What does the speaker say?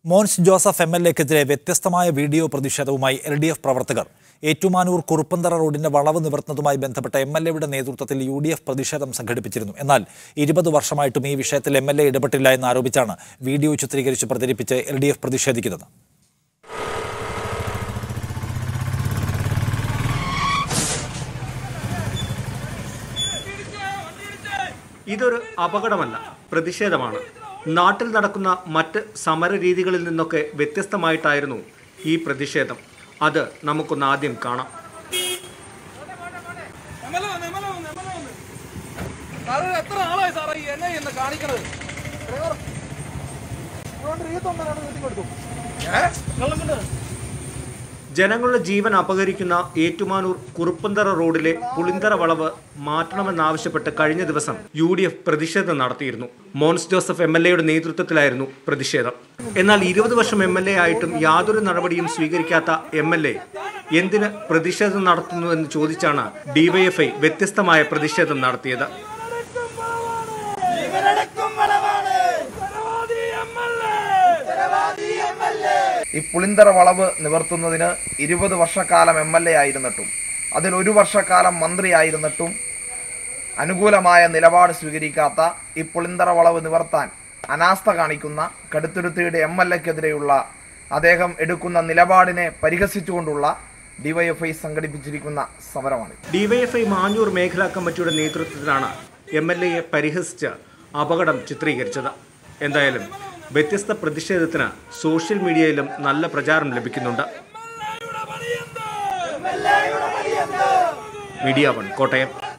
Mons Joseph M L എക്കെതിരെ വ്യത്യസ്തമായ video പ്രതിഷേധവുമായി എൽ ഡി എഫ് പ്രവർത്തകർ ഏറ്റുമാനൂർ കുറുപ്പന്തറ റോഡിന്റെ വളവ് നിവർത്തുന്നതുമായി ബന്ധപ്പെട്ട എം എൽ എയുടെ നേതൃത്വത്തിൽ യു ഡി എഫ് പ്രതിഷേധം സംഘടിപ്പിച്ചിരുന്നു എന്നാൽ ഇരുപത് വർഷമായിട്ടും ഈ വിഷയത്തിൽ എം എൽ എ ഇടപെട്ടില്ല എന്ന് ആരോപിച്ചാണ് വീഡിയോ ചിത്രീകരിച്ച് പ്രചരിപ്പിച്ച് എൽ ഡി എഫ് പ്രതിഷേധിക്കുന്നത് ഇതൊരു അപകടമല്ല പ്രതിഷേധമാണ് നാട്ടിൽ നടക്കുന്ന മറ്റ് സമര രീതികളിൽ നിന്നൊക്കെ വ്യത്യസ്തമായിട്ടായിരുന്നു ഈ പ്രതിഷേധം അത് നമുക്കൊന്ന് ആദ്യം കാണാം എംഎൽഎ വന്ന്, എംഎൽഎ വന്ന്, എംഎൽഎ വന്ന്. സാറ് എത്ര ആളായി സാറേ ഈ എന്നെ ഇന്ന് കാണിക്കണത് ഡ്രൈവർ, ഇതുകൊണ്ട് ഈ തൊണ്ടനാണ് വീട്ടിൽ കൊടുത്തു. ഏ? വെള്ളം കൊണ്ട്. ജനങ്ങളുടെ ജീവൻ അപഹരിക്കുന്ന ഏറ്റുമാനൂർ കുറുപ്പന്തറ റോഡിലെ പുളിന്തറ വളവ് മാറ്റണമെന്നാവശ്യപ്പെട്ട് കഴിഞ്ഞ ദിവസം യു ഡി എഫ് പ്രതിഷേധം നടത്തിയിരുന്നു മോൻസ് ജോസഫ് എം എൽ എയുടെ നേതൃത്വത്തിലായിരുന്നു പ്രതിഷേധം എന്നാൽ ഇരുപത് വർഷം എം എൽ എ ആയിട്ടും യാതൊരു നടപടിയും സ്വീകരിക്കാത്ത എം എൽ എ എന്തിന് പ്രതിഷേധം നടത്തുന്നു എന്ന് ചോദിച്ചാണ് ഡിവൈഎഫ്ഐ വ്യത്യസ്തമായ പ്രതിഷേധം നടത്തിയത് ഈ പുളിന്തറ വളവ് നിവർത്തുന്നതിന് ഇരുപത് വർഷക്കാലം എം എൽ എ ആയിരുന്നിട്ടും അതിൽ ഒരു വർഷക്കാലം മന്ത്രിയായിരുന്നിട്ടും അനുകൂലമായ നിലപാട് സ്വീകരിക്കാത്ത ഈ പുളിന്തറ വളവ് നിവർത്താൻ അനാസ്ഥ കാണിക്കുന്ന കടുത്തുരുത്തിയുടെ എം എൽ എക്കെതിരെയുള്ള അദ്ദേഹം എടുക്കുന്ന നിലപാടിനെ പരിഹസിച്ചുകൊണ്ടുള്ള ഡിവൈഎഫ്ഐ സംഘടിപ്പിച്ചിരിക്കുന്ന സമരമാണ് ഡിവൈഎഫ്ഐ മാഞ്ഞൂർ മേഖലാ കമ്മിറ്റിയുടെ നേതൃത്വത്തിലാണ് എം എൽ എയെ പരിഹസിച്ച് അപകടം ചിത്രീകരിച്ചത് എന്തായാലും വ്യത്യസ്ത പ്രതിഷേധത്തിന് സോഷ്യൽ മീഡിയയിലും നല്ല പ്രചാരം ലഭിക്കുന്നുണ്ട് മീഡിയ വൺ കോട്ടയം